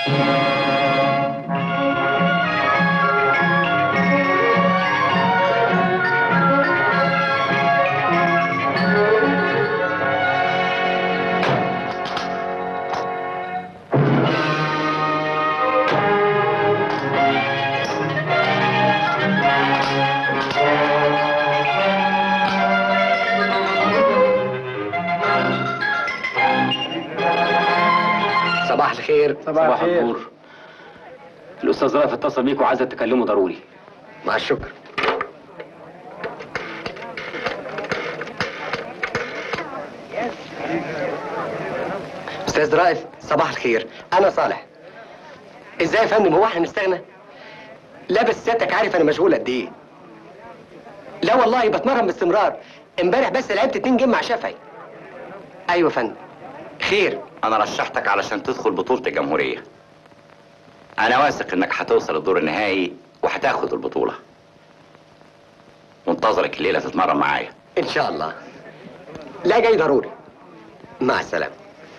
صباح الخير صباح النور الاستاذ رائف اتصل بيك وعايزك تكلمه ضروري مع الشكر استاذ رائف صباح الخير انا صالح ازاي يا فندم هو احنا نستغنى لا بس سيادتك عارف انا مشغول قد ايه لا والله بتمرن باستمرار امبارح بس لعبت اتنين جيم مع شافعي ايوه يا فندم خير انا رشحتك علشان تدخل بطولة الجمهورية انا واثق انك هتوصل الدور النهائي وهتاخد البطولة منتظرك الليلة تتمرن معايا ان شاء الله لا جاي ضروري مع السلامه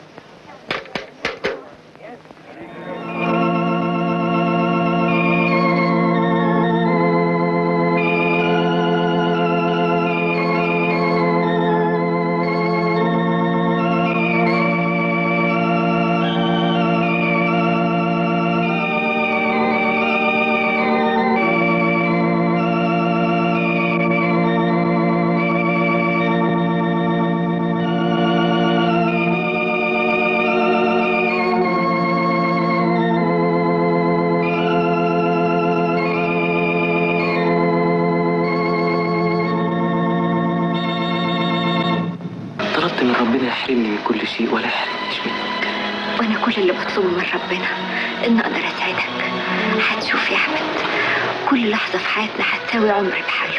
طلبت من ربنا يحرمني من كل شيء ولا يحرمنيش منك وانا كل اللي بطلبه من ربنا ان اقدر اساعدك هتشوف يا احمد كل لحظه في حياتنا هتساوي عمر بحاله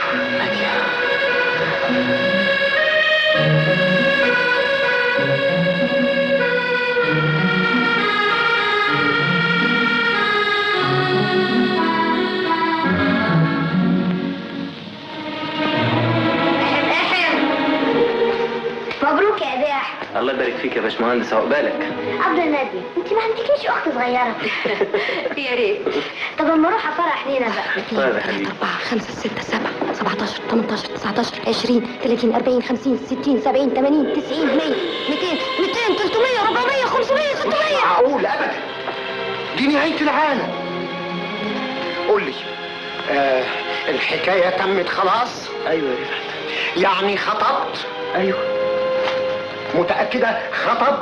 مبروك يا ابي احمد الله يبارك فيك يا باشمهندس عقبالك عبد النبي انت ما عندكيش اخت صغيره يا ريت طب اما اروح افرح لينا بقى طيب يا حبيبي أربعة خمسة ستة سبعة سبعتاشر تمنتاشر تسعتاشر عشرين تلاتين أربعين خمسين ستين سبعين تمانين تسعين مية ميتين ميتين تلتمية ربعمية خمسمية ستمية معقول ابدا دي نهايه العالم قول لي آه الحكايه تمت خلاص ايوه يا رفعت يعني خطبت ايوه متاكده خطب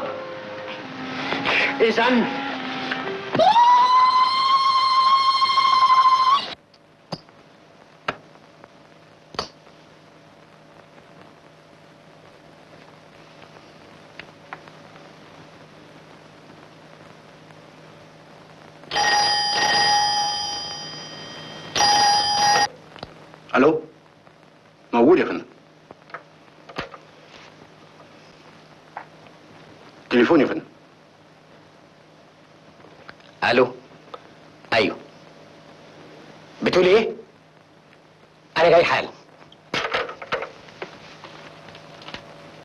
اذا الو موجود يا فندم تليفون يا فندم الو ايوه بتقول ايه انا جاي حالا